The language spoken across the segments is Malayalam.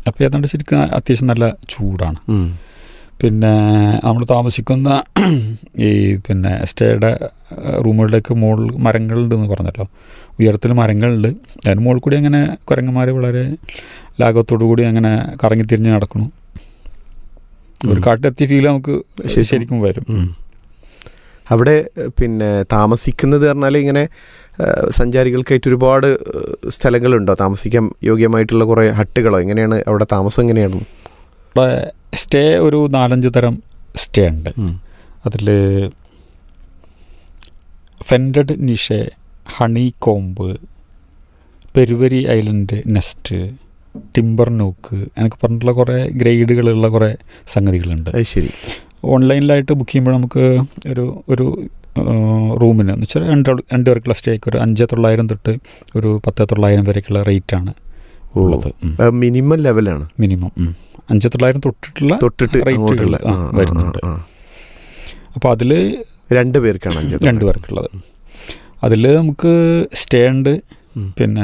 അപ്പോൾ ഏതാണ്ട് ശരിക്കും അത്യാവശ്യം നല്ല ചൂടാണ് ഉം. പിന്നെ നമ്മൾ താമസിക്കുന്ന ഈ പിന്നെ സ്റ്റേയുടെ റൂമുകളിലേക്ക് മുകളിൽ മരങ്ങളുണ്ടെന്ന് പറഞ്ഞല്ലോ ഉയരത്തിൽ മരങ്ങളുണ്ട് അതിന് മുകളിൽ കൂടി അങ്ങനെ കുരങ്ങന്മാർ വളരെ ലാഘവത്തോടു കൂടി അങ്ങനെ കറങ്ങിത്തിരിഞ്ഞ് നടക്കുന്നു ഒരു ഉം. കാട്ടിലെത്തിയ ഫീൽ നമുക്ക് ശരിക്കും. ശരിക്കും വരും ഉം. അവിടെ ഏഹ്, പിന്നെ താമസിക്കുന്നത് പറഞ്ഞാൽ ഇങ്ങനെ ഏഹ്, സഞ്ചാരികൾക്കായിട്ട് ഒരുപാട് ഏഹ്, സ്ഥലങ്ങളുണ്ടോ താമസിക്കാൻ യോഗ്യമായിട്ടുള്ള കുറേ ഹട്ടുകളോ എങ്ങനെയാണ് അവിടെ താമസം എങ്ങനെയാണ് ഇവിടെ സ്റ്റേ ഒരു നാലഞ്ച് തരം സ്റ്റേ ഉണ്ട് അതിൽ ഫെൻഡഡ് നിഷെ ഹണി കോമ്പ് പെരുവരി ഐലൻഡ് നെസ്റ്റ് ടിംബർ നോക്ക് എന്നൊക്കെ പറഞ്ഞിട്ടുള്ള കുറേ ഗ്രേഡുകളുള്ള കുറേ സംഗതികളുണ്ട് അത് ശരി ഓൺലൈനിലായിട്ട് ബുക്ക് ചെയ്യുമ്പോൾ നമുക്ക് ഒരു ഒരു റൂമിന് എന്ന് വെച്ചാൽ രണ്ട് ആൾ- രണ്ട് പേർക്കുള്ള സ്റ്റേക്ക് ഒരു അഞ്ച് തൊള്ളായിരം തൊട്ട് ഒരു പത്ത് തൊള്ളായിരം വരേക്കുള്ള റേറ്റാണ് ഉള്ളത് മിനിമം ലെവലാണ് മിനിമം അഞ്ച് തൊള്ളായിരം തൊട്ടിട്ടുള്ള തൊട്ടിട്ട് റേറ്റുകൾ, അങ്ങോട്ടുള്ള ആ, ആ, ആ, വരുന്നുണ്ട്. ആ, അപ്പോൾ അതിൽ ആ. രണ്ട് പേർക്കാണ് അഞ്ച് രണ്ട് പേർക്കുള്ളത് അതിൽ നമുക്ക് സ്റ്റേ ഉണ്ട് ഉം. പിന്നെ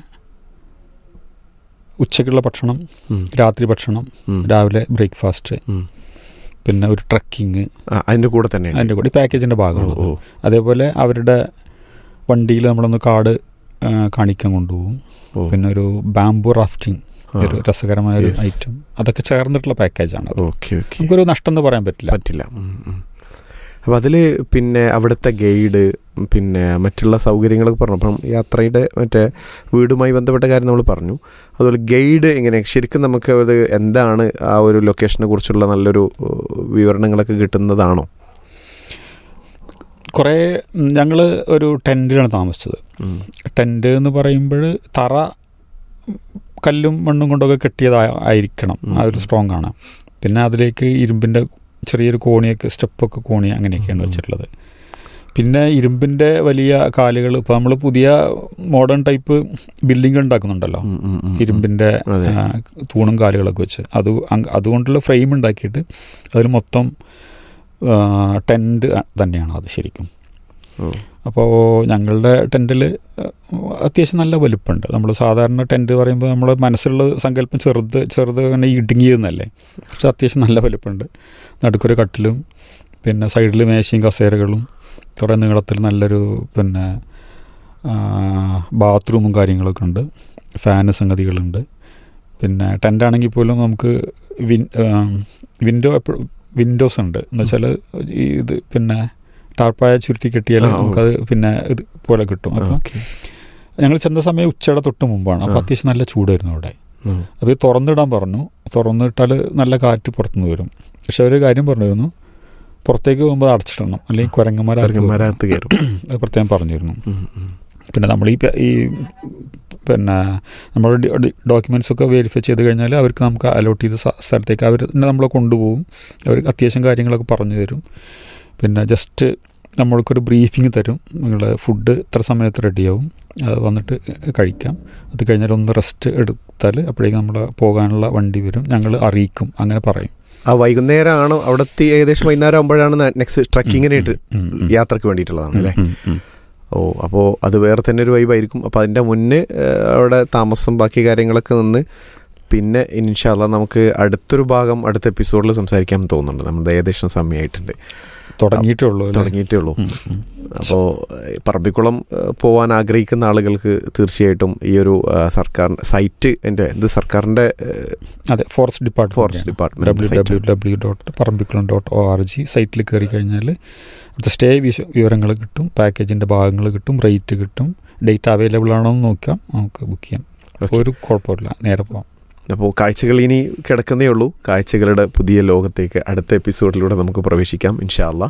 ഉച്ചയ്ക്കുള്ള ഭക്ഷണം ഉം. രാത്രി ഭക്ഷണം ഉം. രാവിലെ ബ്രേക്ക്ഫാസ്റ്റ് ഉം. പിന്നെ ഒരു ട്രക്കിങ് ആ, അതിന്റെ കൂടെ തന്നെ അതിൻ്റെ കൂടി പാക്കേജിൻ്റെ ഭാഗമാണ് ഓ അതേപോലെ അവരുടെ വണ്ടിയിൽ നമ്മളൊന്ന് കാട് ആ, കാണിക്കാൻ കൊണ്ടുപോകും ഓ പിന്നെ ഒരു ബാംബു റാഫ്റ്റിംഗ് ആ. ഒരു രസകരമായ ഒരു Yes. ഐറ്റം അതൊക്കെ ചേർന്നിട്ടുള്ള പാക്കേജാണ് അത് ഓക്കെ ഓക്കെ നമുക്കൊരു നഷ്ടം എന്ന് പറയാൻ പറ്റില്ല പറ്റില്ല അപ്പം അതിൽ പിന്നെ അവിടുത്തെ ഗൈഡ് പിന്നെ മറ്റുള്ള സൗകര്യങ്ങളൊക്കെ പറഞ്ഞു അപ്പം യാത്രയുടെ മറ്റേ വീടുമായി ബന്ധപ്പെട്ട കാര്യം നമ്മൾ പറഞ്ഞു അതുപോലെ ഗൈഡ് എങ്ങനെ ശരിക്കും നമുക്ക് അത് എന്താണ് ആ ഒരു ലൊക്കേഷനെ കുറിച്ചുള്ള നല്ലൊരു ഏഹ്, വിവരണങ്ങളൊക്കെ കിട്ടുന്നതാണോ കുറേ ഞങ്ങൾ ഒരു ടെൻറ്റിലാണ് താമസിച്ചത് ടെൻറ്റ് എന്ന് പറയുമ്പോൾ തറ കല്ലും മണ്ണും കൊണ്ടൊക്കെ കെട്ടിയതായിരിക്കണം ആ ഒരു ഉം. സ്ട്രോങ് ആണ് പിന്നെ അതിലേക്ക് ഇരുമ്പിൻ്റെ ചെറിയൊരു കോണിയൊക്കെ സ്റ്റെപ്പൊക്കെ കോണി അങ്ങനെയൊക്കെയാണ് ഉം. വെച്ചിട്ടുള്ളത് പിന്നെ ഇരുമ്പിൻ്റെ വലിയ കാലുകൾ ഇപ്പോൾ നമ്മൾ പുതിയ മോഡേൺ ടൈപ്പ് ബിൽഡിംഗ് ഉണ്ടാക്കുന്നുണ്ടല്ലോ ഇരുമ്പിൻ്റെ അതെ. ആ, തൂണും കാലുകളൊക്കെ വെച്ച് അത് അങ്- അതുകൊണ്ടുള്ള ഫ്രെയിം ഉണ്ടാക്കിയിട്ട് അതിൽ മൊത്തം ടെൻറ്റ് തന്നെയാണ് അത് ശരിക്കും ഓ. അപ്പോൾ ഞങ്ങളുടെ ടെൻറ്റിൽ അത്യാവശ്യം നല്ല വലുപ്പമുണ്ട് നമ്മൾ സാധാരണ ടെൻറ്റ് പറയുമ്പോൾ നമ്മുടെ മനസ്സിലുള്ള സങ്കല്പം ചെറുത് ചെറുത് തന്നെ ഇടുങ്ങിയതെന്നല്ലേ പക്ഷെ അത്യാവശ്യം നല്ല വലുപ്പമുണ്ട് നടുക്കൊരു കട്ടിലും പിന്നെ സൈഡിൽ മേശയും കസേരകളും കുറേ നീളത്തിൽ നല്ലൊരു പിന്നെ ബാത്റൂമും കാര്യങ്ങളൊക്കെ ഉണ്ട് ഫാന് സംഗതികളുണ്ട് പിന്നെ ടെൻ്റാണെങ്കിൽ പോലും നമുക്ക് വിൻ വിൻഡോ എപ്പോഴും വിൻഡോസ് ഉണ്ട് എന്ന് വെച്ചാൽ ഈ ഇത് പിന്നെ ടാർപ്പായ ചുരുട്ടി കെട്ടിയാൽ ആ, ഓ. നമുക്കത് പിന്നെ ഇത് പോലെ കിട്ടും അപ്പോൾ ഓക്കെ ഞങ്ങൾ ചെന്ന സമയം ഉച്ചയുടെ തൊട്ട് മുമ്പാണ് അപ്പോൾ ആ. അത്യാവശ്യം നല്ല ചൂടായിരുന്നു അവിടെ അപ്പോൾ ഇത് തുറന്നിടാൻ പറഞ്ഞു തുറന്നിട്ടാൽ നല്ല കാറ്റ് പുറത്തുനിന്ന് വരും പക്ഷെ ഒരു കാര്യം പറഞ്ഞിരുന്നു പുറത്തേക്ക് പോകുമ്പോൾ അത് അടച്ചിടണം അല്ലെങ്കിൽ കുരങ്ങന്മാരകത്ത് മരത്ത് കയറും അത് പ്രത്യേകം പറഞ്ഞിരുന്നു ഉം, ഉം. പിന്നെ നമ്മൾ ഈ പ- ഈ പിന്നെ നമ്മൾ ഡോക്യുമെൻറ്റ്സ് ഒക്കെ വെരിഫൈ ചെയ്ത് കഴിഞ്ഞാൽ അവർക്ക് നമുക്ക് അലോട്ട് ചെയ്ത സ്ഥ- സ്ഥലത്തേക്ക് അവർ തന്നെ നമ്മളെ കൊണ്ടുപോകും അവർ അത്യാവശ്യം കാര്യങ്ങളൊക്കെ പറഞ്ഞു തരും പിന്നെ ജസ്റ്റ് നമ്മൾക്കൊരു ബ്രീഫിങ് തരും നിങ്ങളുടെ ഫുഡ് ഇത്ര സമയത്ത് റെഡിയാവും അത് വന്നിട്ട് കഴിക്കാം അത് കഴിഞ്ഞാൽ ഒന്ന് റെസ്റ്റ് എടുത്താൽ അപ്പോഴേക്കും നമ്മൾ പോകാനുള്ള വണ്ടി വരും ഞങ്ങൾ അറിയിക്കും അങ്ങനെ പറയും ആ വൈകുന്നേരമാണോ അവിടെ എത്തി ഏകദേശം വൈകുന്നേരം ആകുമ്പോഴാണ് നെക്സ്റ്റ് ട്രക്കിങ്ങിനായിട്ട് ഉം, ഉം, ഉം. യാത്രക്ക് വേണ്ടിയിട്ടുള്ളതാണ് അല്ലേ ഉം, ഉം. ഓ അപ്പോൾ അത് വേറെ തന്നെ ഒരു വൈബായിരിക്കും അപ്പോൾ അതിൻ്റെ മുന്നേ ഏഹ്, അവിടെ താമസം ബാക്കി കാര്യങ്ങളൊക്കെ നിന്ന് പിന്നെ ഇൻഷാല്ല നമുക്ക് അടുത്തൊരു ഭാഗം അടുത്ത എപ്പിസോഡിൽ സംസാരിക്കാൻ തോന്നുന്നുണ്ട് നമ്മുടെ ഏകദേശം സമയമായിട്ടുണ്ട് തുടങ്ങിയിട്ടേ ഉള്ളൂ അല്ലേ? തുടങ്ങിയിട്ടേ ഉള്ളൂ ഉം, ഉം. അപ്പോൾ പറമ്പിക്കുളം ഏഹ്, പോവാൻ ആഗ്രഹിക്കുന്ന ആളുകൾക്ക് തീർച്ചയായിട്ടും ഈ ഒരു ഏഹ്, സർക്കാർ സൈറ്റ് എൻ്റെ ഇത് സർക്കാരിൻ്റെ ഏഹ്, അതെ forest department forest department W W W dot Parambikulam dot O R G സൈറ്റിൽ കയറി കഴിഞ്ഞാൽ അവിടുത്തെ സ്റ്റേ വിശ വിവരങ്ങൾ കിട്ടും പാക്കേജിൻ്റെ ഭാഗങ്ങൾ കിട്ടും റേറ്റ് കിട്ടും ഡേറ്റ് അവൈലബിൾ ആണോ എന്ന് നോക്കാം നമുക്ക് ബുക്ക് ചെയ്യാം Okay. ഒരു കുഴപ്പമില്ല നേരെ പോവാം അപ്പോൾ കാഴ്ചകൾ ഇനി കിടക്കുന്നേ ഉള്ളൂ കാഴ്ചകളുടെ പുതിയ ലോകത്തേക്ക് അടുത്ത എപ്പിസോഡിലൂടെ നമുക്ക് പ്രവേശിക്കാം ഇൻഷാല്ല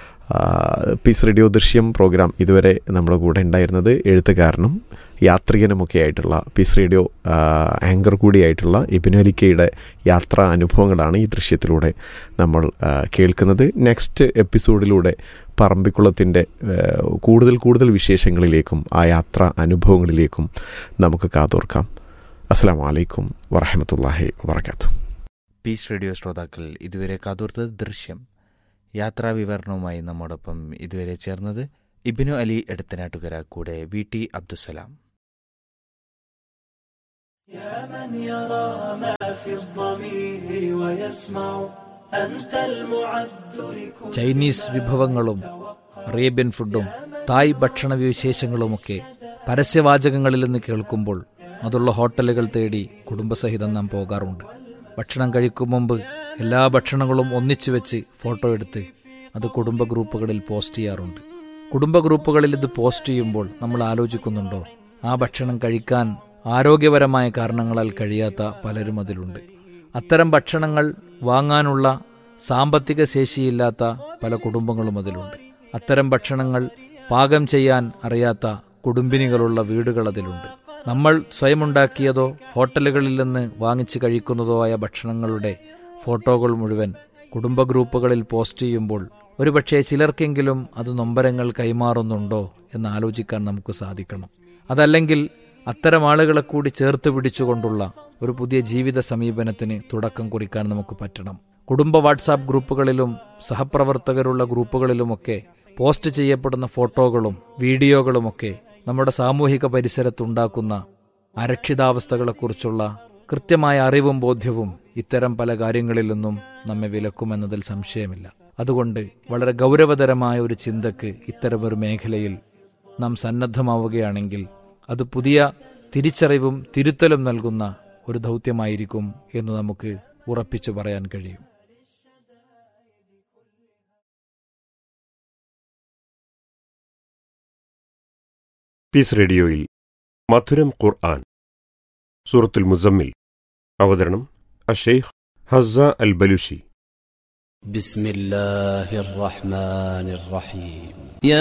പീസ് റേഡിയോ ദൃശ്യം പ്രോഗ്രാം ഇതുവരെ നമ്മുടെ കൂടെ ഉണ്ടായിരുന്നത് എഴുത്തുകാരനും യാത്രികനുമൊക്കെ ആയിട്ടുള്ള പീസ് റേഡിയോ ആങ്കർ കൂടിയായിട്ടുള്ള ഇബിനലിക്കയുടെ യാത്രാ അനുഭവങ്ങളാണ് ഈ ദൃശ്യത്തിലൂടെ നമ്മൾ ആ, കേൾക്കുന്നത് നെക്സ്റ്റ് എപ്പിസോഡിലൂടെ പറമ്പിക്കുളത്തിൻ്റെ കൂടുതൽ കൂടുതൽ വിശേഷങ്ങളിലേക്കും ആ യാത്രാ അനുഭവങ്ങളിലേക്കും നമുക്ക് കാതോർക്കാം അസ്സാം വലൈക്കും വറഹമത്തല്ലാഹി വാത്തു പീസ് റേഡിയോ ശ്രോതാക്കൾ ഇതുവരെ കാതോർത്തത് ദൃശ്യം യാത്രാ വിവരണവുമായി നമ്മോടൊപ്പം ഇതുവരെ ചേർന്നത് ഇബിനു അലി എടത്തനാട്ടുകര കൂടെ വി ടി അബ്ദുസലാം يا من يرى ما في الضمير ويسمع أنت المعد لكل ചൈനീസ് വിഭവങ്ങളും അറേബ്യൻ ഫുഡും തായ് ഭക്ഷണ വിശേഷങ്ങളുമൊക്കെ പരസ്യവാചകങ്ങളിൽ നിന്ന് കേൾക്കുമ്പോൾ അതുള്ള ഹോട്ടലുകൾ തേടി കുടുംബസഹിതം നാം പോകാറുണ്ട് ഭക്ഷണം കഴിക്കും മുമ്പ് എല്ലാ ഭക്ഷണങ്ങളും ഒന്നിച്ചു വെച്ച് ഫോട്ടോ എടുത്ത് അത് കുടുംബ ഗ്രൂപ്പുകളിൽ പോസ്റ്റ് ചെയ്യാറുണ്ട് കുടുംബ ഗ്രൂപ്പുകളിൽ ഇത് പോസ്റ്റ് ചെയ്യുമ്പോൾ നമ്മൾ ആലോചിക്കുന്നുണ്ടോ ആ ഭക്ഷണം കഴിക്കാൻ ആരോഗ്യപരമായ കാരണങ്ങളാൽ കഴിയാത്ത പലരും അതിലുണ്ട് അത്തരം ഭക്ഷണങ്ങൾ വാങ്ങാനുള്ള സാമ്പത്തിക ശേഷിയില്ലാത്ത പല കുടുംബങ്ങളും അതിലുണ്ട് അത്തരം ഭക്ഷണങ്ങൾ പാകം ചെയ്യാൻ അറിയാത്ത കുടുംബിനികളുള്ള വീടുകൾ അതിലുണ്ട് നമ്മൾ സ്വയമുണ്ടാക്കിയതോ ഹോട്ടലുകളിൽ നിന്ന് വാങ്ങിച്ച് കഴിക്കുന്നതോ ആയ ഭക്ഷണങ്ങളുടെ ഫോട്ടോകൾ മുഴുവൻ കുടുംബ ഗ്രൂപ്പുകളിൽ പോസ്റ്റ് ചെയ്യുമ്പോൾ ഒരുപക്ഷെ ചിലർക്കെങ്കിലും അത് നൊമ്പരങ്ങൾ കൈമാറുന്നുണ്ടോ എന്ന് ആലോചിക്കാൻ നമുക്ക് സാധിക്കണം അതല്ലെങ്കിൽ അത്തരം ആളുകളെ കൂടി ചേർത്ത് പിടിച്ചുകൊണ്ടുള്ള ഒരു പുതിയ ജീവിത സമീപനത്തിന് തുടക്കം കുറിക്കാൻ നമുക്ക് പറ്റണം കുടുംബ വാട്സാപ്പ് ഗ്രൂപ്പുകളിലും സഹപ്രവർത്തകരുള്ള ഗ്രൂപ്പുകളിലുമൊക്കെ പോസ്റ്റ് ചെയ്യപ്പെടുന്ന ഫോട്ടോകളും വീഡിയോകളുമൊക്കെ നമ്മുടെ സാമൂഹിക പരിസരത്തുണ്ടാക്കുന്ന അരക്ഷിതാവസ്ഥകളെക്കുറിച്ചുള്ള കൃത്യമായ അറിവും ബോധ്യവും ഇത്തരം പല കാര്യങ്ങളിൽ നിന്നും നമ്മെ വിലക്കുമെന്നതിൽ സംശയമില്ല അതുകൊണ്ട് വളരെ ഗൗരവതരമായ ഒരു ചിന്തക്ക് ഇത്തരമൊരു മേഖലയിൽ നാം സന്നദ്ധമാവുകയാണെങ്കിൽ അത് പുതിയ തിരിച്ചറിവും തിരുത്തലും നൽകുന്ന ഒരു ദൗത്യമായിരിക്കും എന്ന് നമുക്ക് ഉറപ്പിച്ചു പറയാൻ കഴിയും പീസ് റേഡിയോയിൽ മധുരം ഖുർആൻ സൂറത്തുൽ മുസമ്മിൽ അവതരണം അഷെയ്ഖ് ഹസ അൽ ബലുഷി بسم الله الرحمن الرحيم